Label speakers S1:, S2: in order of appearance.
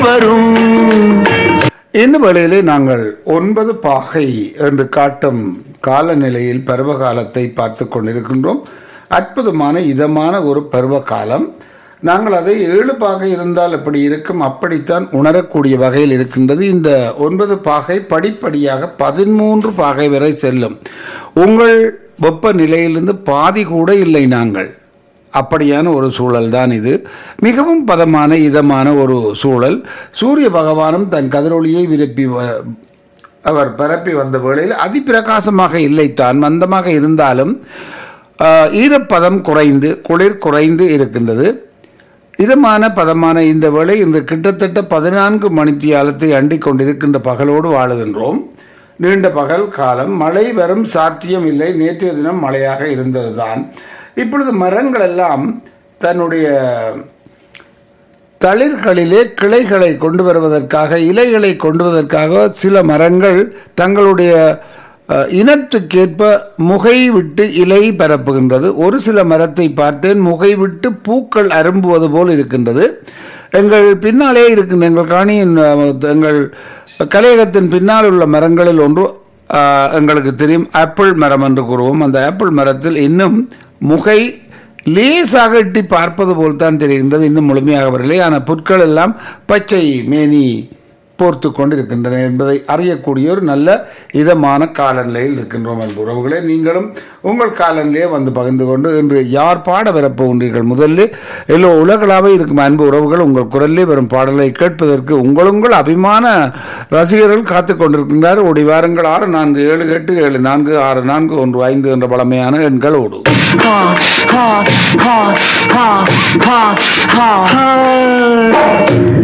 S1: வரும்
S2: இந்த வேளையிலே நாங்கள் ஒன்பது பாகை என்று காட்டும் காலநிலையில் பருவகாலத்தை பார்த்து கொண்டிருக்கின்றோம் அற்புதமான இதமான ஒரு பருவ காலம் நாங்கள் அதை ஏழு பாகை இருந்தால் எப்படி இருக்கும் அப்படித்தான் உணரக்கூடிய வகையில் இருக்கின்றது இந்த ஒன்பது பாகை படிப்படியாக பதிமூன்று பாகை வரை செல்லும் உங்கள் வெப்பநிலையிலிருந்து பாதி கூட இல்லை நாங்கள் அப்படியான ஒரு சூழல் தான் இது மிகவும் பதமான இதமான ஒரு சூழல் சூரிய பகவானும் தன் கதிரொளியை விருப்பி வ- அவர் பரப்பி வந்த வேளையில் அதிப்பிரகாசமாக இல்லை தான் மந்தமாக இருந்தாலும் ஆஹ், ஈரப்பதம் குறைந்து குளிர் குறைந்து இருக்கின்றது இதமான பதமான இந்த வேளை இன்று கிட்டத்தட்ட பதினான்கு மணித்தியாலத்தை அண்டிக் கொண்டிருக்கின்ற பகலோடு வாழுகின்றோம் நீண்ட பகல் காலம் மழை வரும் சாத்தியம் இல்லை நேற்றைய தினம் மழையாக இருந்ததுதான் இப்பொழுது மரங்கள் எல்லாம் தன்னுடைய தளிர்களிலே கிளைகளை கொண்டு வருவதற்காக இலைகளை கொண்டு வருவதற்காக சில மரங்கள் தங்களுடைய அஹ், இனத்துக்கேற்ப முகை விட்டு இலை பரப்புகின்றது ஒரு சில மரத்தை பார்த்தேன் முகை விட்டு பூக்கள் அரும்புவது போல் இருக்கின்றது எங்கள் பின்னாலே இருக்கின்ற எங்கள் காணியின் அஹ், எங்கள் கலையகத்தின் பின்னால் உள்ள மரங்களில் ஒன்று அஹ், எங்களுக்கு தெரியும் ஆப்பிள் மரம் என்று கூறுவோம் அந்த ஆப்பிள் மரத்தில் இன்னும் முகை லேசாக எட்டி பார்ப்பது போல் தான் தெரிகின்றது இன்னும் முழுமையாக வரவில்லை ஆனால் புற்கள் எல்லாம் பச்சை மேனி போர்த்து கொண்டிருக்கின்றன என்பதை அறியக்கூடிய ஒரு நல்ல இதமான காலநிலையில் இருக்கின்றோம் அன்பு உறவுகளே நீங்களும் உங்கள் காலநிலையே வந்து பகிர்ந்து கொண்டு இன்று யார் பாட வரப்போகின்றீர்கள் முதல்ல எல்லோ உலகளாவே இருக்கும் அன்பு உறவுகள் உங்கள் குரலிலே வரும் பாடலை கேட்பதற்கு உங்களுங்கள் அபிமான ரசிகர்கள் காத்துக் கொண்டிருக்கின்றார் ஓடி வாருங்கள் ஆறு நான்கு ஏழு எட்டு ஏழு நான்கு ஆறு நான்கு ஒன்று ஐந்து என்ற பழமையான எண்களோடு
S1: ha ha ha ha ha ha